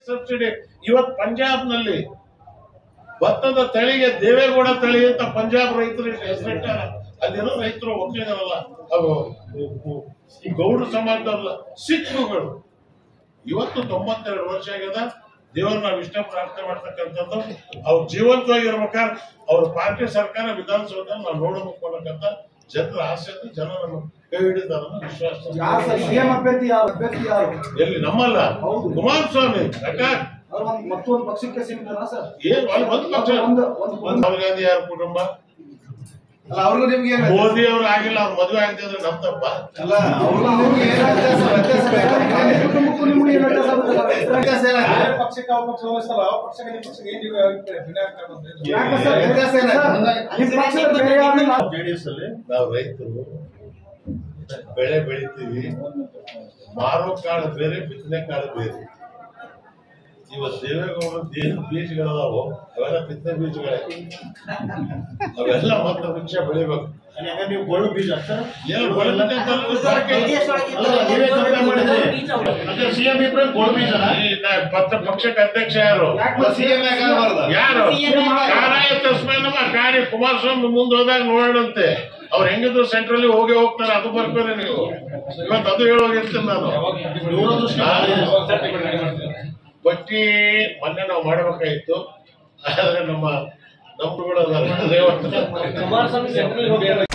Subsidy ಇವತ್ತು ಪಂಜಾಬ್ನಲ್ಲಿ ಭತ್ತದ ತಳಿಗೆ ದೇವೇಗೌಡ ತಳಿ ಅಂತ ಪಂಜಾಬ್ ರೈತರು ಹೆಸರಿಟ್ಟಾರ ಅದೇನೋ ರೈತರು ಒಕ್ಕಲಿಗರಲ್ಲ ಅವು ಈ ಗೌಡ ಸಮಾಜದಲ್ಲ ಸಿಖ್ಗಳು ಇವತ್ತು ತೊಂಬತ್ತೆರಡು ವರ್ಷ ಆಗ್ಯದ ದೇವ್ರ ನಾವು ಇಷ್ಟ ಪ್ರಾರ್ಥನೆ ಮಾಡ್ತಕ್ಕಂಥದ್ದು ಅವ್ರು ಜೀವಂತವಾಗಿರ್ಬೇಕಾದ್ರೆ ಅವ್ರ ಪಾರ್ಟಿ ಸರ್ಕಾರ ವಿಧಾನಸೌಧದಲ್ಲಿ ನಾವು ನೋಡಬೇಕು ಅನ್ನಕ್ಕಂತ ಜನರ ಆಸೆ ಇದೆ ಜನ ನಮ್ಮ ಕೈ ಹಿಡಿದಾರ ವಿಶ್ವಾಸ ಯಾರು ಸರ್ ಸಿಎಂ ಅಭ್ಯರ್ಥಿ ಯಾರು ಅಭ್ಯರ್ಥಿ ಯಾರು ಎಲ್ಲಿ ನಮ್ಮಲ್ಲ ಹೌದು. ಕುಮಾರಸ್ವಾಮಿ ಅಕ್ಕ ಅವ್ರು ಒಂದು ಮತ್ತೊಂದು ಪಕ್ಷಕ್ಕೆ ಸೀಮಿತನಾ ಸರ್ ಏನ್ ಅಲ್ಲಿ ಒಂದು ಪಕ್ಷ ಒಂದು ಒಂದು ರಾಹುಲ್ ಗಾಂಧಿ ಯಾರ ಕುಟುಂಬ ಅಲ್ಲ ಅವ್ರಿಗೂ ನಿಮ್ಗೆ ಏನ್ ಮೋದಿ ಅವ್ರು ಆಗಿಲ್ಲ ಅವ್ರ ಮದುವೆ ಆಗ್ತಿದ್ರೆ ನಮ್ ತಪ್ಪ ಅಲ್ಲ ಅವ್ರಿಗೂ ನಿಮ್ಗೆ ಏನ್ ವ್ಯತ್ಯಾಸ ವ್ಯತ್ಯಾಸ ನಿಮ್ಮ ಕುಟುಂಬಕ್ಕೂ ನಿಮ್ಗೂ ಏನು ವ್ಯತ್ಯಾಸ ಆಗುತ್ತೆ ಸರ್? ವ್ಯತ್ಯಾಸ ಏನಾಗಿದೆ? ಯಾವ ಪಕ್ಷಕ್ಕೆ ಯಾವ ಪಕ್ಷ ಹೋಲಿಸಲ್ಲ ಯಾವ ಪಕ್ಷಕ್ಕೆ ನಿಮ್ಮ ಪಕ್ಷಕ್ಕೆ ಏನ್ ನೀವು ಅಭಿಪ್ರಾಯ? ಭಿನ್ನ ಅಭಿಪ್ರಾಯ ಬಂದ್ರೆ? ಯಾಕೆ ಸರ್? ವ್ಯತ್ಯಾಸ ಏನಾಗಿದೆ? ಸರ್, ನಿಮ್ಮ ಪಕ್ಷದ ಬೇರೆ ಯಾವ್ದಿಲ್ಲ? ಜೆಡಿಎಸ್ ಅಲ್ಲಿ ನಾವು ರೈತರು ಬೆಳೆ ಬೆಳಿತೀವಿ ಮಾರೋ ಕಾಳು ಬೇರೆ ಬಿತ್ತನೆ ಕಾಳು ಬೇರೆ ಇವತ್ತು ದೇವೇಗೌಡ ಏನು ಬೀಜಗಳದಾವು ಅವೆಲ್ಲ ಬಿತ್ತನೆ ಬೀಜಗಳೇ ಅವೆಲ್ಲ ಮತ್ತೆ ವೃಕ್ಷ ಬೆಳಿಬೇಕು ನೀವು ಗೋಳು ಬೀಜ ಸರ್ ಏನು ಬೆಳೆದಂತೆ ಅಂತಂದ್ರೆ ಸಾಕೆ. ಅಲ್ಲ, ನೀವೇ ಕಡಿಮೆ ಮಾಡಿದ್ರಿ ಅದೇ ಸಿಎಂ ಇಬ್ರು ಗೋಳು ಬೀಜನ ಈ ನ- ಪಕ್ಷ ಪಕ್ಷಕ್ಕೆ ಅಧ್ಯಕ್ಷ ಯಾರು ಮತ್ತೆ CM ಯಾಕೆ ಆಗಬಾರ್ದು? ಯಾರು ಕಾರಾಯ ತಸ್ಮೇನಮ್ಮ ಕಾರಿ ಕುಮಾರಸ್ವಾಮಿ ಮುಂದೆ ಹೋದಾಗ ನೋಡೋಣಂತೆ ಅವ್ರು ಹೆಂಗಿದ್ರು ಸೆಂಟ್ರಲ್ಲಿ ಹೋಗಿ ಹೋಗ್ತಾರೆ ಅದು ಬರ್ತಾರೆ ನೀವು ಇವತ್ತು ಅದು ಹೇಳೋಗಿರ್ತೀನಿ ನಾನು ದೂರದೃಷ್ಟಿ ಬಟ್ಟಿ ಮೊನ್ನೆ ನಾವು ಮಾಡಬೇಕಾಗಿತ್ತು ಆದ್ರೆ ನಮ್ಮ ನಮ್ಗಳು ರೇವಂತ ಕುಮಾರಸ್ವಾಮಿ ಸೆಂಟ್ರಲ್ ಹೋಗಿ